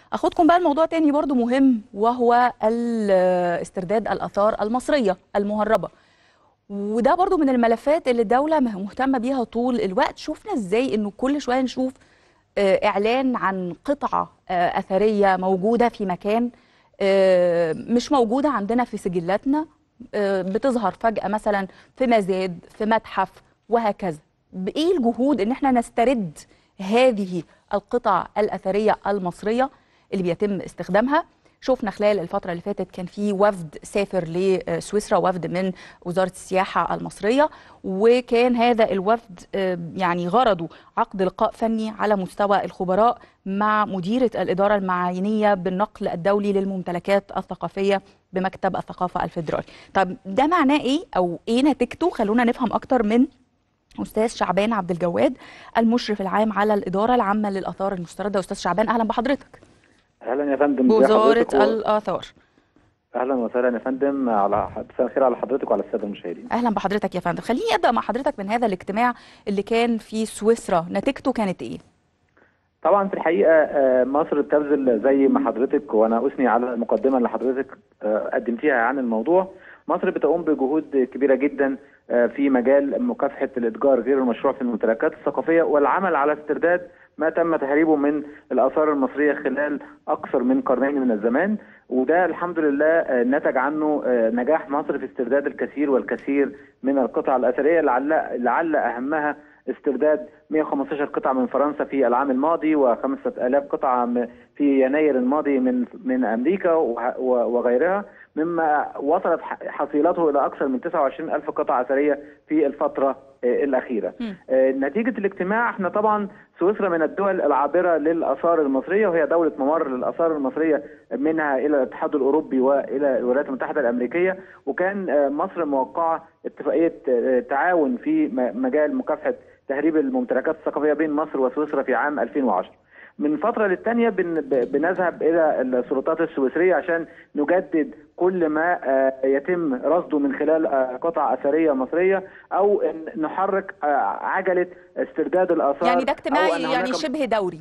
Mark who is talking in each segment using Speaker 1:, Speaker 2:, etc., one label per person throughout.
Speaker 1: اخدكم بقى الموضوع تاني برضو مهم وهو ال- استرداد الاثار المصريه المهربه وده برضو من الملفات اللي الدوله مه- مهتمه بيها طول الوقت شفنا ازاي انه كل شويه نشوف آه، اعلان عن قطعه آه، اثريه موجوده في مكان آه، مش موجوده عندنا في سجلاتنا آه، بتظهر فجاه مثلا في مزاد في متحف وهكذا بايه الجهود ان احنا نسترد هذه القطع الاثريه المصريه اللي بيتم استخدامها شفنا خلال الفترة اللي فاتت كان في وفد سافر لسويسرا وفد من وزارة السياحة المصرية وكان هذا الوفد آه، يعني غرضه عقد لقاء فني على مستوى الخبراء مع مديرة الإدارة المعاينية بالنقل الدولي للممتلكات الثقافية بمكتب الثقافة الفيدرالي طب ده معناه إيه أو إيه نتيجته خلونا نفهم أكتر من أستاذ شعبان عبد الجواد المشرف العام على الإدارة العامة للآثار المستردة أستاذ شعبان أهلا بحضرتك
Speaker 2: اهلا يا فندم ازي
Speaker 1: بوزارة
Speaker 2: حضرتك و-
Speaker 1: الآثار
Speaker 2: اهلا وسهلا يا فندم على مساء الخير على حضرتك وعلى الساده المشاهدين
Speaker 1: اهلا بحضرتك يا فندم خليني ابدا مع حضرتك من هذا الاجتماع اللي كان في سويسرا نتيجته كانت ايه
Speaker 2: طبعا في الحقيقه آه، مصر بتبذل زي ما حضرتك وانا اثني على المقدمه اللي حضرتك آه، قدمتيها عن الموضوع مصر بتقوم بجهود كبيره جدا آه، في مجال مكافحه الاتجار غير المشروع في الممتلكات الثقافيه والعمل على استرداد ما تم تهريبه من الاثار المصريه خلال اكثر من قرنين من الزمان وده الحمد لله آه، نتج عنه آه، نجاح مصر في استرداد الكثير والكثير من القطع الاثريه لعل لعل اهمها استرداد 115 قطعة من فرنسا في العام الماضي و5000 قطعة م- في يناير الماضي من من أمريكا وه- و- وغيرها مما وصلت ح- حصيلته إلى أكثر من 29 ألف قطعة أثرية في الفترة آه، الأخيرة
Speaker 1: مم.
Speaker 2: آه، نتيجة الاجتماع احنا طبعا سويسرا من الدول العابرة للآثار المصرية وهي دولة ممر للآثار المصرية منها إلى الاتحاد الأوروبي وإلى الولايات المتحدة الأمريكية وكان آه، مصر موقعة اتفاقية آه، تعاون في م- مجال مكافحة تهريب الممتلكات الثقافية بين مصر وسويسرا في عام 2010 من فترة للتانية بن ب- بنذهب إلى السلطات السويسرية عشان نجدد كل ما آه، يتم رصده من خلال آه، قطع أثرية مصرية أو إن نحرك آه، عجلة استرداد الآثار
Speaker 1: يعني ده
Speaker 2: أو
Speaker 1: اجتماع
Speaker 2: أن
Speaker 1: يعني
Speaker 2: هناك
Speaker 1: شبه دوري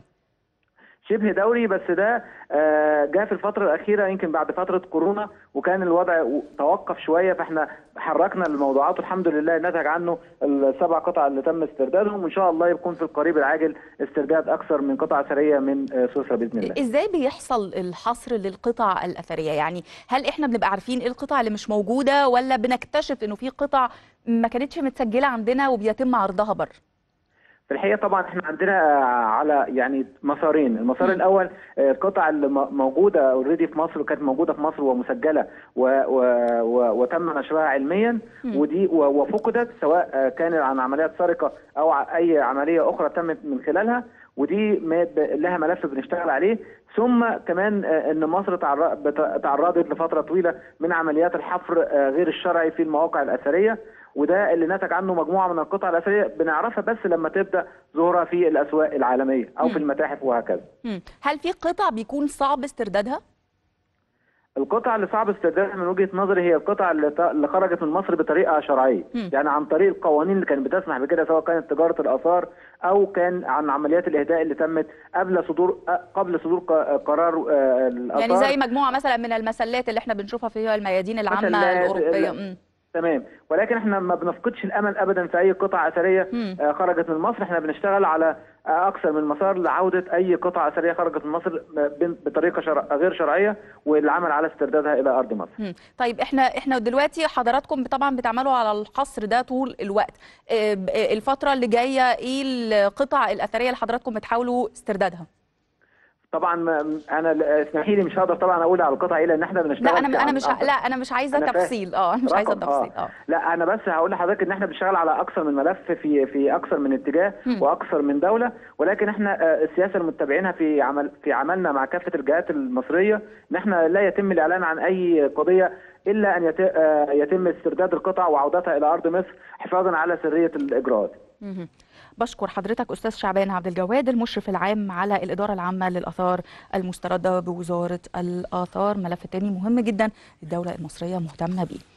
Speaker 2: شبه دوري بس ده آه، جاء في الفترة الأخيرة يمكن بعد فترة كورونا وكان الوضع و- توقف شوية فاحنا حركنا الموضوعات والحمد لله نتج عنه السبع قطع اللي تم استردادهم وإن شاء الله يكون في القريب العاجل استرداد أكثر من قطع أثرية من آه، سويسرا بإذن الله.
Speaker 1: ازاي بيحصل الحصر للقطع الاثريه يعني هل احنا بنبقى عارفين ايه القطع اللي مش موجوده ولا بنكتشف انه في قطع ما كانتش متسجله عندنا وبيتم عرضها بره
Speaker 2: في الحقيقه طبعا احنا عندنا على يعني مسارين، المسار الاول آه، القطع اللي م- موجوده اوريدي في مصر وكانت موجوده في مصر ومسجله و و و وتم نشرها علميا ودي و- وفقدت سواء آه، كان عن عمليات سرقه او ع- اي عمليه اخرى تمت من خلالها ودي ما ب- لها ملف بنشتغل عليه ثم كمان آه، ان مصر تعر- بت- تعرضت لفتره طويله من عمليات الحفر آه، غير الشرعي في المواقع الاثريه وده اللي نتج عنه مجموعه من القطع الاثريه بنعرفها بس لما تبدا ظهورها في الاسواق العالميه او في المتاحف وهكذا.
Speaker 1: مم. هل في قطع بيكون صعب استردادها
Speaker 2: القطع اللي صعب استردادها من وجهه نظري هي القطع اللي ت- اللي خرجت من مصر بطريقه شرعيه،
Speaker 1: مم.
Speaker 2: يعني عن طريق القوانين اللي كانت بتسمح بكده سواء كانت تجاره الاثار او كان عن عمليات الاهداء اللي تمت قبل صدور أ- قبل صدور ق- قرار آه، الاثار
Speaker 1: يعني زي مجموعه مثلا من المسلات اللي احنا بنشوفها في الميادين العامه
Speaker 2: مسلات،
Speaker 1: الاوروبيه
Speaker 2: ال-
Speaker 1: مم.
Speaker 2: تمام ولكن احنا ما بنفقدش الامل ابدا في اي قطعه اثريه
Speaker 1: مم.
Speaker 2: آه، خرجت من مصر احنا بنشتغل على آه، اكثر من مسار لعوده اي قطعه اثريه خرجت من مصر آه، بن- بطريقه شرع غير شرعيه والعمل على استردادها الى ارض مصر
Speaker 1: مم. طيب احنا احنا دلوقتي حضراتكم طبعا بتعملوا على الحصر ده طول الوقت اه، ب- اه، الفتره اللي جايه ايه القطع الاثريه اللي حضراتكم بتحاولوا استردادها
Speaker 2: طبعا ما- انا ل- اسمحي لي مش هقدر طبعا اقول على القطع ايه لان احنا بنشتغل
Speaker 1: لا انا
Speaker 2: في
Speaker 1: انا
Speaker 2: عن-
Speaker 1: مش ه- لا انا مش عايزه
Speaker 2: أنا فاهم.
Speaker 1: تفصيل اه انا مش عايزه
Speaker 2: رقم،
Speaker 1: تفصيل اه
Speaker 2: لا انا بس هقول لحضرتك ان احنا بنشتغل على اكثر من ملف في في اكثر من اتجاه
Speaker 1: مم.
Speaker 2: واكثر من دوله ولكن احنا آه، السياسه اللي متبعينها في عمل في عملنا مع كافه الجهات المصريه ان احنا لا يتم الاعلان عن اي قضيه الا ان يت- آه، يتم استرداد القطع وعودتها الى ارض مصر حفاظا على سريه الاجراءات
Speaker 1: مهم. بشكر حضرتك استاذ شعبان عبد الجواد المشرف العام على الاداره العامه للاثار المسترده بوزاره الاثار ملف تاني مهم جدا الدوله المصريه مهتمه بيه